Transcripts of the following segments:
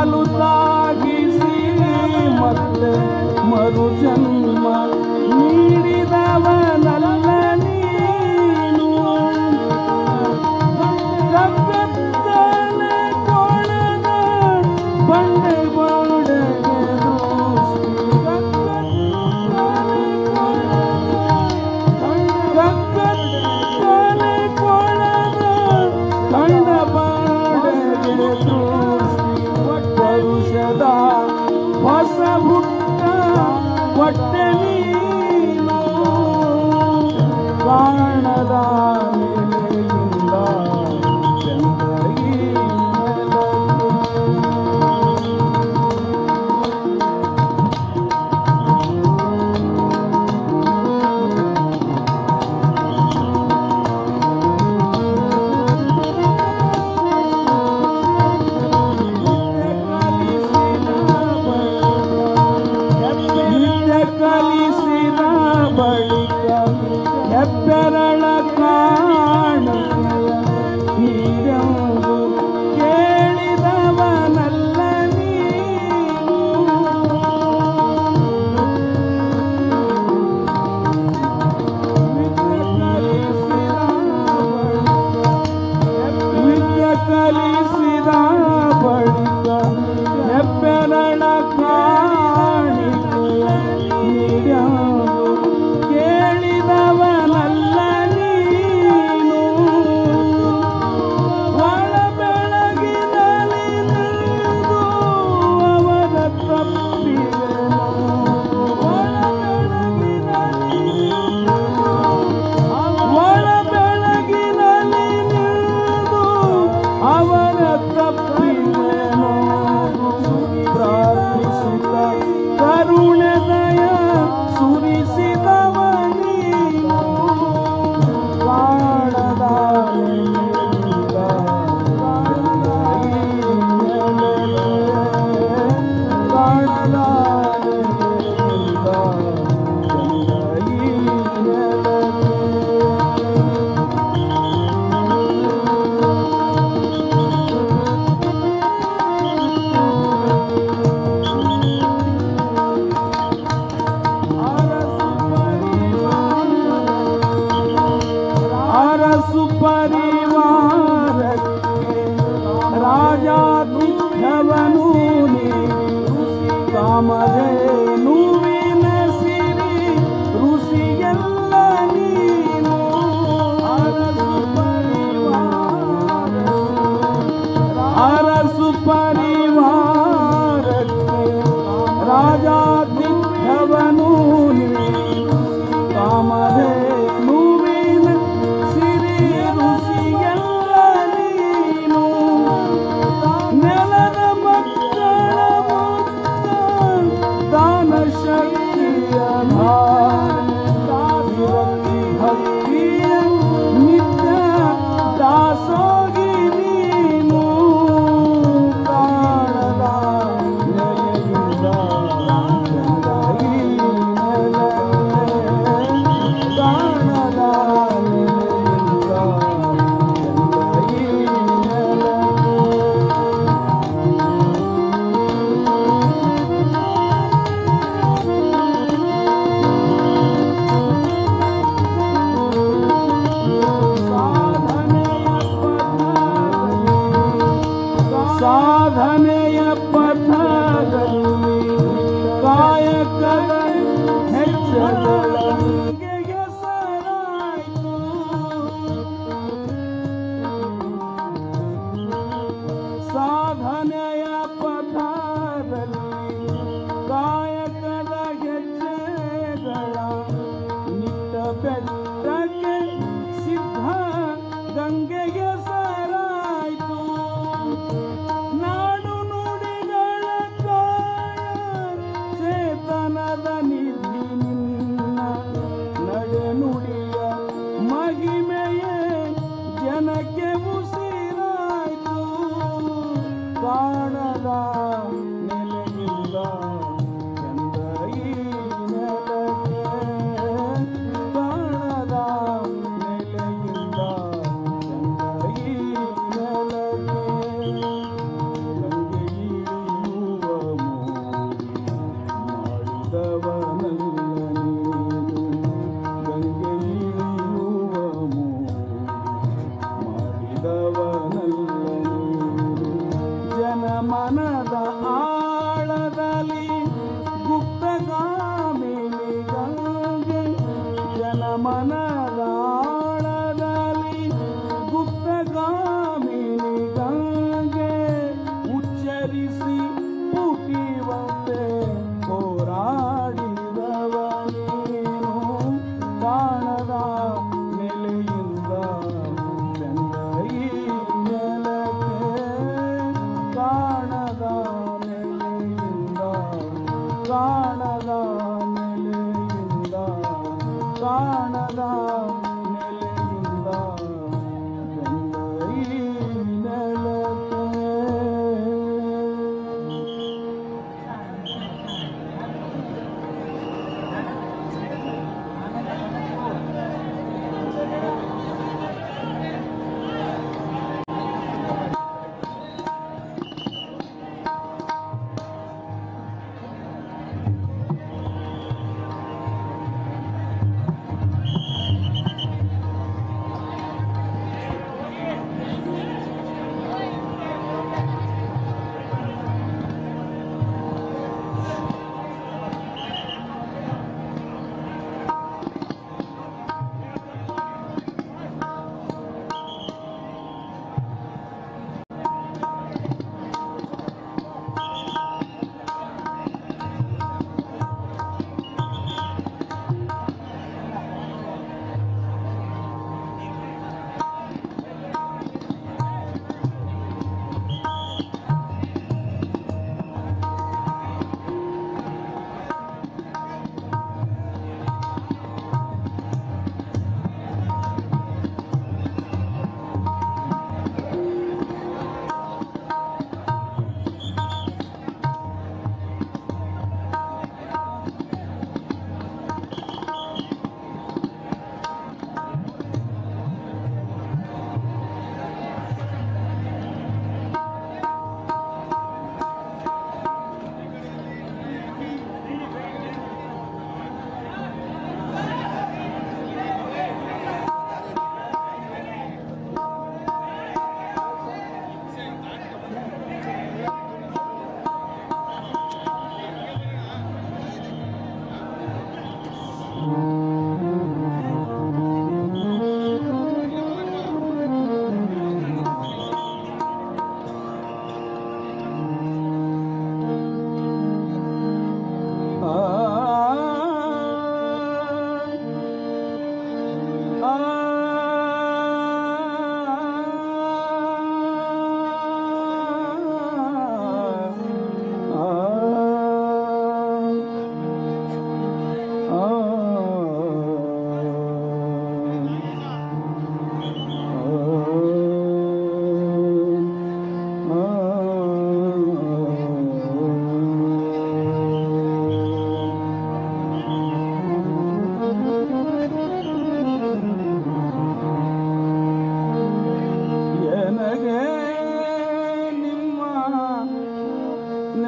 ಬಲು ತಾಗಿಸಿ ಮತ್ತೆ ಮರು ಜನ್ಮ ನೀಡಿದವನಲ್ಲ ನೀನು ಜಗತ್ತನೆ ಕೊಳದ ಬಂಡೆ ಗೋಡೆಗೆ ದೃಷ್ಟಿ. ಜಗತ್ತನೆ ಜಗತ್ತನೆ ಕೊಳದ ಕಂಡ ಬಾಡೆಗೆ ದೃಷ್ಟಿ. ಪರುಷದ ಹೊಸ ಹುಟ್ಟ ಹೊಟ್ಟೆ ನೀನು ಕಾಣದ ನೆಲೆಯಿಂದ ಚಂದ್ರಗಿ ನೆಲಕ್ಕೆ. ನಿತ್ಯ ಕಲಿಸಿದ ಬಳಿಕ ಹೆಬ್ಬೆರಳ ಕಾಣಿಕೆಯ ನೀರೆಂದು ಕೇಳಿದವನಲ್ಲ ನೀನು ವಿದ್ಯೆ ಕಲಿಸಿದ ಬಳಿಕ ಹೆಬ್ಬೆರಳ ಕಾಣಿಕೆಯ ನೀಡ್ಯಾವು ಕೇಳಿದವನಲ್ಲ ನೀನು ಒಳ ಬೆಳಗಿನಲ್ಲಿ ನಿಂದು ಅವರ ತಪ್ಪಿದೆನು ಒಳ ಬೆಳಗಿನಲ್ಲಿ ಒಳ ಬೆಳಗಿನಲ್ಲಿ ನಿಂದು ಅವರ ತಪ್ಪಿದೆನು ಪ್ರಾರ್ಥಿಸಿದ ಕರುಣೆ ದಯ ಸುರಿಸಿದವ ನೀನು ಕಾಣದ ನೆಲೆಯಿಂದ ಕಾಣದ ನೆಲೆಯಿಂದ ಚಂದೈ ನೆಲಕ್ಕೆ. ಅರಸು ಅರಸು ಪರಿವಾರಕ್ಕೆ ರಾಜಾತಿಥ್ಯವನು ಕಾಮಧೇನುವಿನ ಸಿರಿ ಋಷಿಯಲ್ಲ ನೀನು ಅರಸು ಪರಿವಾರ ಅರಸು ಪರಿವಾರಕ್ಕೆ ರಾಜಾತಿಥ್ಯವನು ಕಾಮಧೇನುವಿನ ಸಿರಿ ಋಷಿಯಲ್ಲ ನೀನು ನೆಲದ ಮಕ್ಕಳ ಮುತ್ತ ದಾನ ಶಕ್ತಿಯ ದಾಸೋಗಿ ಭಕ್ತಿಯ ನಿತ್ಯ ದಾಸೋಗಿ ನೀನು ಕಾಣದ ನೆಲೆಯಿಂದ ಚಂದೈ ನೆಲಕ್ಕೆ. ಕಾಣದ ನೆಲೆಯಿಂದ ಚಂದೈ ನೆಲಕ್ಕೆ. ಸಾಧನೆಯ ಪಥದಲ್ಲಿ ಕಾಯಕದ ಹೆಚ್ಚಳಕ್ಕೆ ಹೆಸರಾಯಿತು ಸಾಧನೆಯ ಪಥದಲ್ಲಿ ಕಾಯಕದ ಹೆಜ್ಜೆಗಳ ನಿಟ್ಟ ಬೆಟ್ಟಕ್ಕೆ ಸಿದ್ಧ ಗಂಗೆಯ ಸರಾಯಿತು ನಾಡು ನುಡಿಗಳ ಕಾಯ ಚೇತನದ ನಿಧಿ ನಿನ್ನ ನಡೆ ನುಡಿಯ ಮಹಿಮೆಯೇ ಜನಕ್ಕೆ ಉಸಿರಾಯ್ತು ಕಾಣದ ನೆಲೆಯಿಂದ ಚಂದ ಈ ನೆಲಕ್ಕೆ ಕಾಣದ ನೆಲೆಯಿಂದ ಚಂದ ಈ ನೆಲಕ್ಕೆ ಗಂಗೆ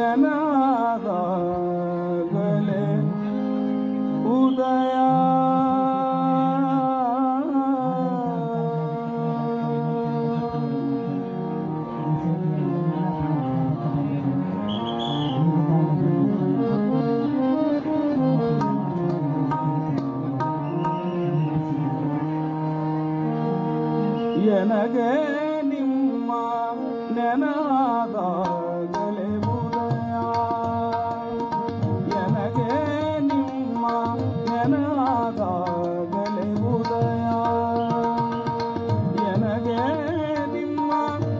ನೆನಾದಾಗಲೇ ಉದಯ ಎನಗೆ ನಿಮ್ಮ ನೆನಾದಾಗಲೇ ಉದಯ ಎನಗೆ ನಿಮ್ಮ ನೆನಾದಾಗಲೇ ಉದಯ ಎನಗೆ ನಿಮ್ಮ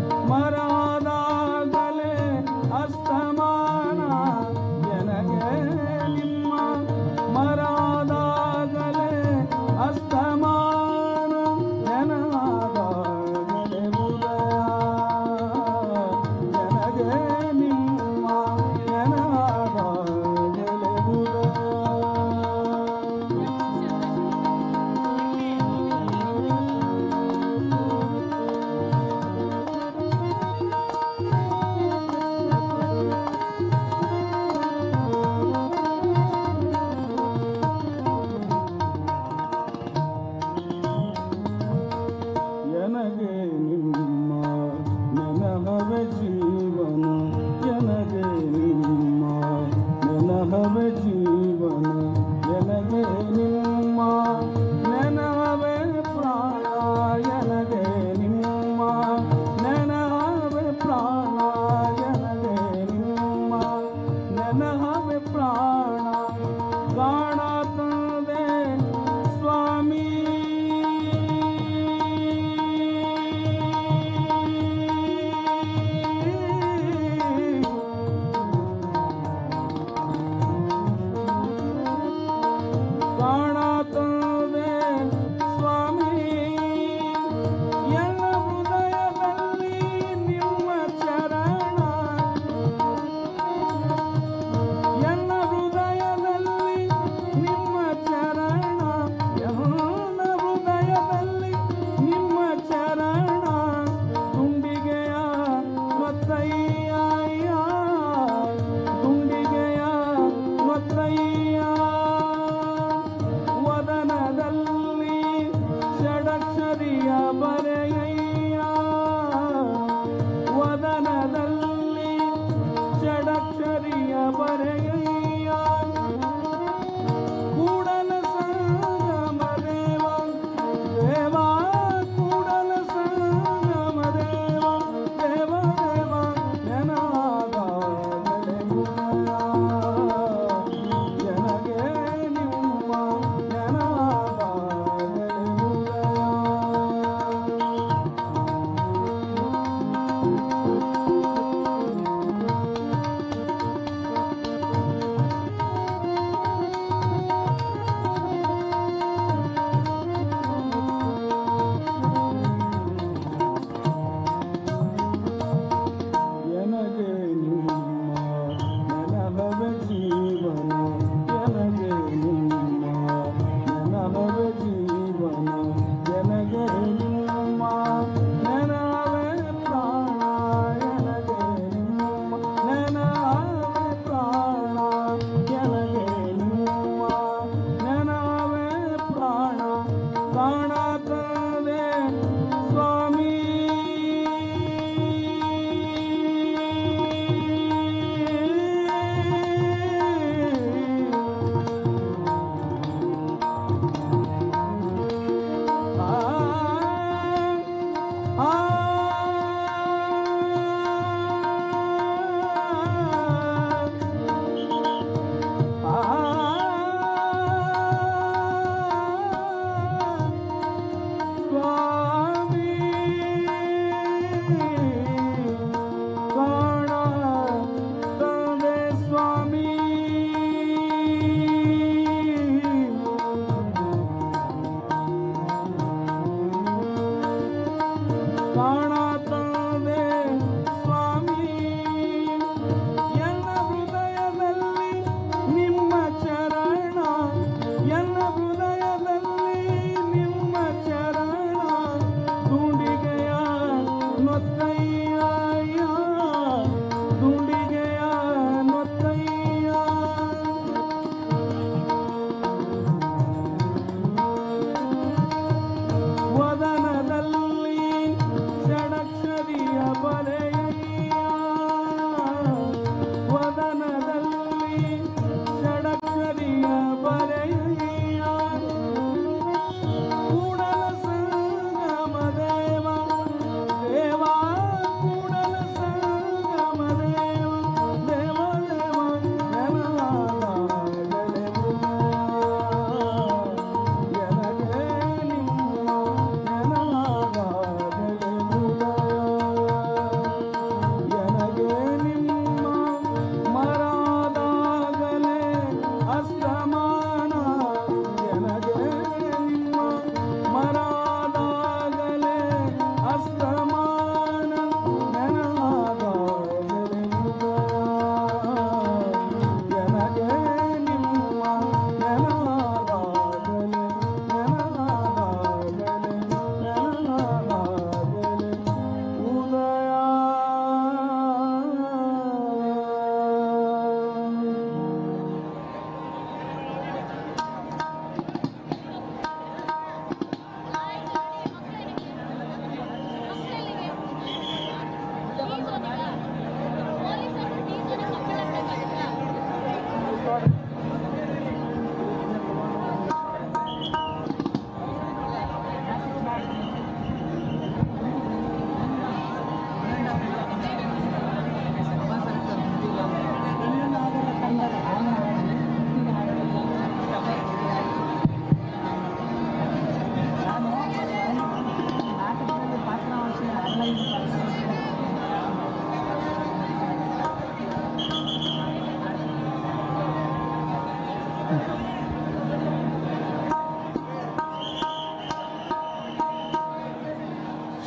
ಮರಾದಾಗಲೇ ಅಸ್ತಮಾನ ಎನಗೆ ನಿಮ್ಮ ಮರಾದಾಗಲೇ ಅಸ್ತಮಾನ ನೆನದಾಗಲೇ ಉದಯ ಎನಗೆ ನಿಮ್ಮ ನೆನದಾಗಲೇ ಉದಯ ಎನಗೆ ನಿಮ್ಮ ನೆನಹವೆ ಜೀವನ ಎನಗೆ ನಿಮ್ಮ ನೆನಹವೆ ಜೀವನ ಎನಗೆ ನಿಮ್ಮ ನೆನಹವೆ ಪ್ರಾಣ ಎನಗೆ ನಿಮ್ಮ ನೆನಹವೆ ಪ್ರಾಣ ಎನಗೆ ನಿಮ್ಮ ನೆನಹವೆ ಪ್ರಾಣ ಕಾಣತದೆ ಸ್ವಾಮಿ ಕಾಣತದೆ ಸ್ವಾಮಿ ಎಲ್ಲ ಹೃದಯದಲ್ಲಿ ನಿಮ್ಮ ಚರಣ ಎಲ್ಲ ಹೃದಯದಲ್ಲಿ ನಿಮ್ಮ ಚರಣ ಎಲ್ಲ ಹೃದಯದಲ್ಲಿ ನಿಮ್ಮ ಚರಣ ತುಂಡಿಗೆಯ ಮತ್ತಯ್ಯ ತುಂಡಿಗೆಯ ಮತ್ತಯ್ಯ ವದನದಲ್ಲಿ ಷಡಕ್ಷರಿಯ ಬರೆಯಯ್ಯ ವದನದಲ್ಲಿ ಷಡಕ್ಷರಿಯ ಬರೆಯಯ್ಯ ಕೂಡಲ ಸಂಗಮ ದೇವ ದೇವ ಕೂಡಲ ಸಂಗಮ ದೇವ ದೇವ ದೇವ ನೆನದಾಗಲೇ ಉದಯ ಎನಗೆ ನಿಮ್ಮ ನೆನದಾಗಲೇ ಉದಯ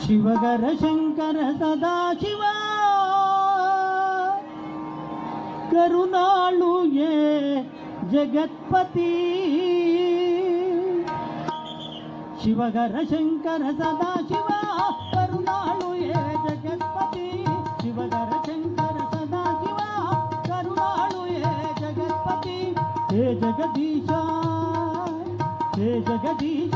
ಶಿವಗರ ಶಂಕರ ಸದಾಶಿವ ಕರುಣಾಳು ಯೇ ಜಗತ್ಪತಿ ಶಿವಗರ ಶಂಕರ ಸದಾಶಿವ ಕರುಣಾಳು ಯೇ ಜಗತ್ಪತಿ ಶಿವಗರ ಶಂಕರ ಸದಾಶಿವ ಕರುಣಾಳು ಯೇ ಜಗತ್ಪತಿ ಹೇ ಜಗದೀಶ ಹೇ ಜಗದೀಶ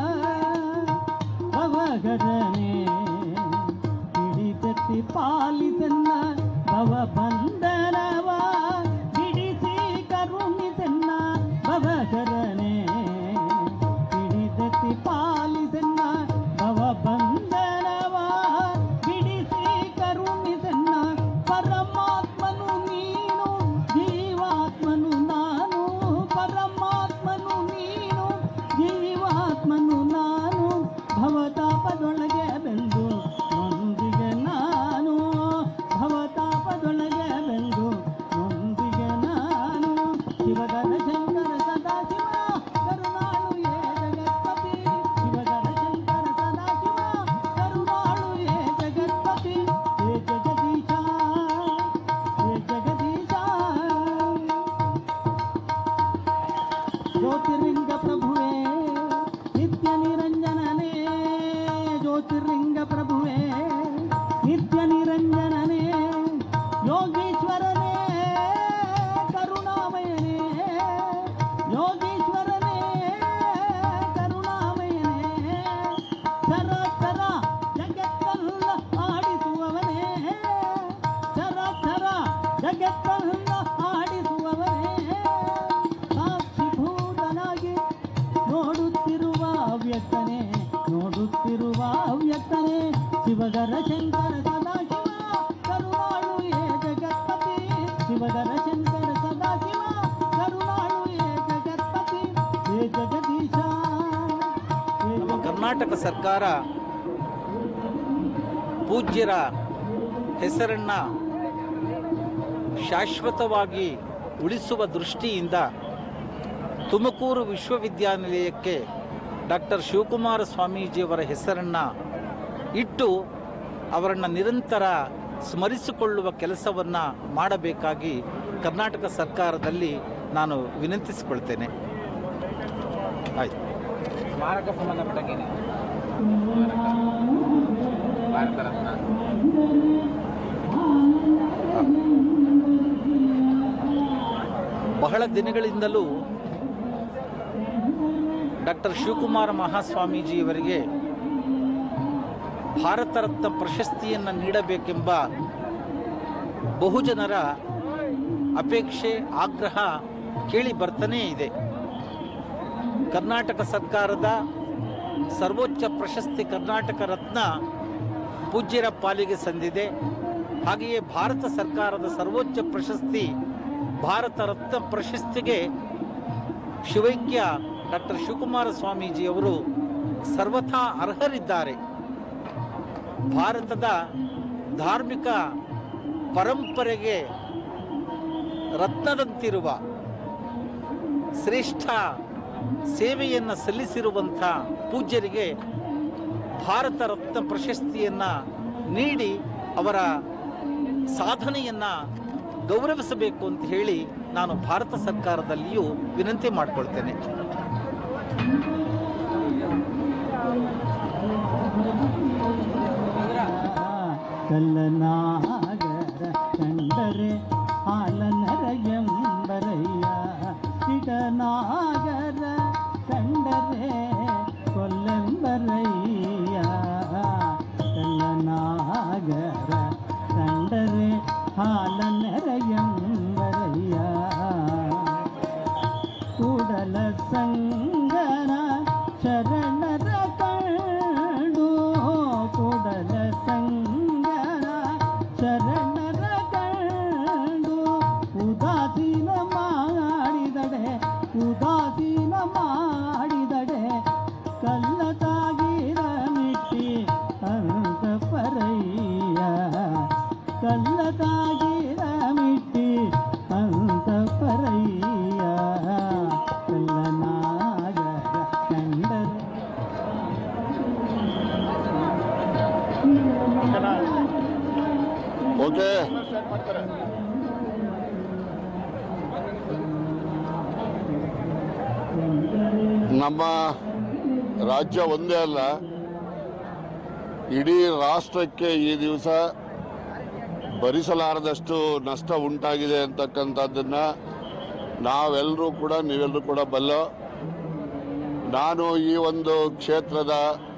ಭವಗರನೆ ಹಿಡಿದೆತ್ತಿ ಪಾಲಿಸನ್ನ ಭವ ಬಂಧನವ ಬಿಡಿಸಿ ಕರುಣಿಸನ್ನ ಭವಗರನೆ ಹಿಡಿದೆತ್ತಿ ಪಾಲಿಸನ್ನ ಭವ ಬಂಧನವ ಬಿಡಿಸಿ ಕರುಣಿಸನ್ನ ಪರಮಾತ್ಮನು ನೀನು ಜೀವಾತ್ಮನು ನಾನು ಪರಮಾತ್ಮನು ನೀನು ಜೀವಾತ್ಮನು ನಾನು ಭವತಾಪದೊಳಗೆ ಬೆಂದು ನೊಂದಿಗೆ ನಾನು ಭವತಾಪದೊಳಗೆ ಬೆಂದು ನೊಂದಿಗೆ ನಾನು ಶಿವಗರ ಶಂಕರ ಸದಾಶಿವ ಕರುಣಾಳು ಯೇ ಜಗತ್ಪತಿ ಶಿವಗರ ಶಂಕರ ಸದಾಶಿವ ಕರುಣಾಳು ಯೇ ಜಗತ್ಪತಿ ಹೇ ಜಗದೀಶ ಹೇ ಜಗದೀಶ ಜ್ಯೋತಿರ್ಲಿಂಗ ಪ್ರಭುವೇ ನಿತ್ಯ ನಿರಂಜನನೇ ಜ್ಯೋತಿರ್ಲಿಂಗ ಪ್ರಭುವೇ ನಿತ್ಯ ನಿರಂಜನನೇ ಯೋಗೀಶ್ವರನೇ ಕರುಣಾಮಯನೇ ಯೋಗೀಶ್ವರನೇ ಕರುಣಾಮಯನೇ ಚರಾಚರ ಜಗತ್ತಲ್ಲ ಆಡಿಸುವವನೇ ಚರಾಚರ ಜಗತ್ತಲ್ಲ ಆಡಿಸುವವನೇ ಸಾಕ್ಷಿಭೂತನಾಗಿ ನೋಡುತ್ತಿರುವ ವ್ಯಕ್ತನೇ ನೋಡುತ್ತಿರುವ ವ್ಯಕ್ತನೇ ಶಿವಗರ ಶಂಕರ ಸದಾಶಿವ ಕರುಣಾಳು ಯೇ ಜಗತ್ಪತಿ ಶಿವಗರ ಶಂಕರ ಸದಾಶಿವ ಕರುಣಾಳು ಯೇ ಜಗತ್ಪತಿ ಹೇ ಜಗದೀಶ ಹೇ ನಮ್ಮ ಕರ್ನಾಟಕ ಸರ್ಕಾರ ಪೂಜ್ಯರ ಹೆಸರನ್ನು ಶಾಶ್ವತವಾಗಿ ಉಳಿಸುವ ದೃಷ್ಟಿಯಿಂದ ತುಮಕೂರು ವಿಶ್ವವಿದ್ಯಾನಿಲಯಕ್ಕೆ ಡಾಕ್ಟರ್ ಶಿವಕುಮಾರ ಸ್ವಾಮೀಜಿಯವರ ಹೆಸರನ್ನು ಇಟ್ಟು ಅವರನ್ನು ನಿರಂತರ ಸ್ಮರಿಸಿಕೊಳ್ಳುವ ಕೆಲಸವನ್ನು ಮಾಡಬೇಕಾಗಿ ಕರ್ನಾಟಕ ಸರ್ಕಾರದಲ್ಲಿ ನಾನು ವಿನಂತಿಸಿಕೊಳ್ತೇನೆ ಆಯ್ತು ಸ್ಮಾರಕ ಸಂಬಂಧಪಟ್ಟಂಗೆ ಭಾರತ ರತ್ನ ಬಹಳ ದಿನಗಳಿಂದಲೂ ಡಾಕ್ಟರ್ ಶಿವಕುಮಾರ ಮಹಾಸ್ವಾಮೀಜಿಯವರಿಗೆ ಭಾರತ ರತ್ನ ಪ್ರಶಸ್ತಿಯನ್ನು ನೀಡಬೇಕೆಂಬ ಬಹುಜನರ ಅಪೇಕ್ಷೆ ಆಗ್ರಹ ಕೇಳಿ ಬರ್ತಾನೇ ಇದೆ ಕರ್ನಾಟಕ ಸರ್ಕಾರದ ಸರ್ವೋಚ್ಚ ಪ್ರಶಸ್ತಿ ಕರ್ನಾಟಕ ರತ್ನ ಪೂಜ್ಯರ ಪಾಲಿಗೆ ಸಂದಿದೆ ಹಾಗೆಯೇ ಭಾರತ ಸರ್ಕಾರದ ಸರ್ವೋಚ್ಚ ಪ್ರಶಸ್ತಿ ಭಾರತ ರತ್ನ ಪ್ರಶಸ್ತಿಗೆ ಶಿವೈಕ್ಯ ಡಾಕ್ಟರ್ ಶಿವಕುಮಾರ ಸ್ವಾಮೀಜಿಯವರು ಸರ್ವಥಾ ಅರ್ಹರಿದ್ದಾರೆ ಭಾರತದ ಧಾರ್ಮಿಕ ಪರಂಪರೆಗೆ ರತ್ನದಂತಿರುವ ಶ್ರೇಷ್ಠ ಸೇವೆಯನ್ನು ಸಲ್ಲಿಸಿರುವಂಥ ಪೂಜ್ಯರಿಗೆ ಭಾರತ ರತ್ನ ಪ್ರಶಸ್ತಿಯನ್ನು ನೀಡಿ ಅವರ ಸಾಧನೆಯನ್ನು ಗೌರವಿಸಬೇಕು ಅಂತ ಹೇಳಿ ನಾನು ಭಾರತ ಸರ್ಕಾರದಲ್ಲಿಯೂ ವಿನಂತಿ ಮಾಡಿಕೊಳ್ತೇನೆ ಕಲ್ಲನಾಗರ ಕಂಡರೆ ಹಾಲನರ ಎಂಬರಯ್ಯ ಕಿಟನಾಗರ ಕಂಡರೆ ಕೊಲ್ಲೆಂಬರಯ್ಯ ಕಲ್ಲನಾಗರ ಕಂಡರೆ ಹಾಲನರ ಎಂಬರಯ್ಯ ಕೂಡಲ ಸಂಗನ ಶರಣರ ಕಂಡು ಕೂಡಲ ಸಂಗನ ಶರಣರ ಕಂಡು ಉದಾಸೀನ ಮಾಡಿದಡೆ ಉದಾಸೀನ ಮಾಡಿದಡೆ ಕಲ್ಲ ತಾಗಿದ ಮಿಟ್ಟಿ ಅಂತ ಪರಯ್ಯ ಕಲ್ಲ ತಾಗಿದ ಮಿಟ್ಟಿ ಅಂತ ಪರಯ್ಯ ಕಲ್ಲನಾಗರ ಕಂಡರೆ ಓಕೆ ನಮ್ಮ ರಾಜ್ಯ ಒಂದೇ ಅಲ್ಲ ಇಡೀ ರಾಷ್ಟ್ರಕ್ಕೆ ಈ ದಿವಸ ಭರಿಸಲಾರದಷ್ಟು ನಷ್ಟ ಉಂಟಾಗಿದೆ ಅಂತಕ್ಕಂಥದ್ದನ್ನ ನಾವೆಲ್ಲರೂ ಕೂಡ ನೀವೆಲ್ಲರೂ ಕೂಡ ಬಲ್ಲ ನಾನು ಈ ಒಂದು ಕ್ಷೇತ್ರದ